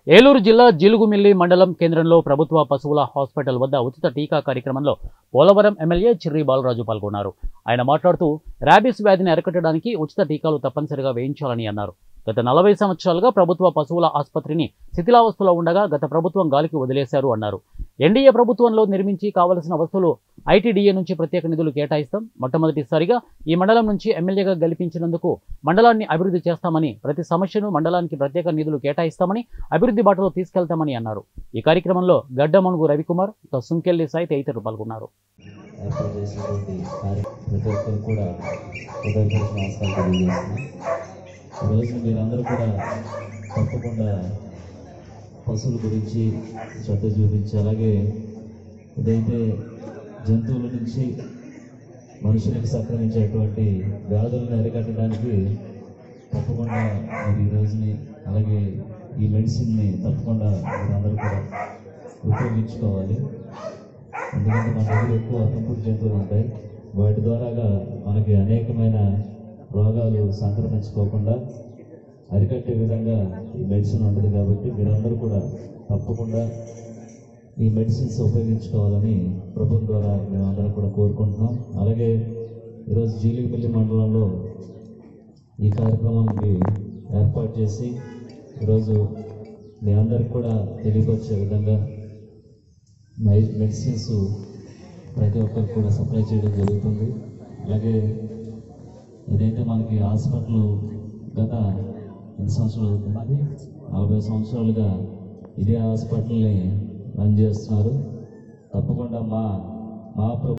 ఏలూరు జిల్లా జిలుగుమిల్లి మండలం కేంద్రంలో ప్రభుత్వ పశువుల హాస్పిటల్ వద్ద ఉచిత టీకా కార్యక్రమంలో పోలవరం ఎమ్మెల్యే చిర్రి బాలరాజు పాల్గొన్నారు ఆయన మాట్లాడుతూ ర్యాబిస్ వ్యాధిని అరికట్టడానికి ఉచిత టీకాలు తప్పనిసరిగా వేయించాలని అన్నారు గత నలభై సంవత్సరాలుగా ప్రభుత్వ పశువుల ఆసుపత్రిని శిథిలావస్థలో ఉండగా గత ప్రభుత్వం గాలికి వదిలేశారు అన్నారు ఎన్డీఏ ప్రభుత్వంలో నిర్మించి కావలసిన వస్తువులు ఐటీడీఏ నుంచి ప్రత్యేక నిధులు కేటాయిస్తాం మొట్టమొదటిసారిగా ఈ మండలం నుంచి ఎమ్మెల్యేగా గెలిపించినందుకు మండలాన్ని అభివృద్ధి చేస్తామని ప్రతి సమస్యను మండలానికి ప్రత్యేక నిధులు కేటాయిస్తామని అభివృద్ధి బాటలో తీసుకెళ్తామని అన్నారు ఈ కార్యక్రమంలో గడ్డమణుగు రవికుమార్ ఇక సుంకెల్లి సాయి తదితరులు పాల్గొన్నారు ఏర్పాటు చేసినటువంటి కార్య ప్రతి ఒక్కరు కూడా హృదయపూర్వక నమస్కారం తెలియజేస్తున్నాం ఈరోజు మీరందరూ కూడా తప్పకుండా పశువుల గురించి శ్రద్ధ చూపించి అలాగే ఏదైతే జంతువుల నుంచి మనుషులకు సంక్రమించేటువంటి వ్యాధులను అరికట్టడానికి తప్పకుండా మీరు ఈ రోజుని అలాగే ఈ మెడిసిన్ని తప్పకుండా మీరందరూ కూడా ఉపయోగించుకోవాలి ఎందుకంటే మన దగ్గర ఎక్కువ పెంపుడు జంతువులు ఉంటాయి వాటి ద్వారాగా మనకి అనేకమైన రోగాలు సంక్రమించుకోకుండా అరికట్టే విధంగా ఈ మెడిసిన్ ఉంటుంది కాబట్టి మీరందరూ కూడా తప్పకుండా ఈ మెడిసిన్స్ ఉపయోగించుకోవాలని ప్రభుత్వం ద్వారా మేమందరం కూడా కోరుకుంటున్నాం అలాగే ఈరోజు జీలిమిల్లి మండలంలో ఈ కార్యక్రమానికి ఏర్పాటు చేసి ఈరోజు మీ అందరికి కూడా తెలియపరిచే విధంగా మె- మెడిసిన్స్ ప్రతి ఒక్కరికి కూడా సప్లై చేయడం జరుగుతుంది అలాగే ఏదైతే మనకి హాస్పిటల్ గత ఎన్ని సంవత్సరాలు అవుతుంది నలభై సంవత్సరాలుగా ఇదే హాస్పిటల్ని రన్ చేస్తున్నారు తప్పకుండా మా మా ప్ర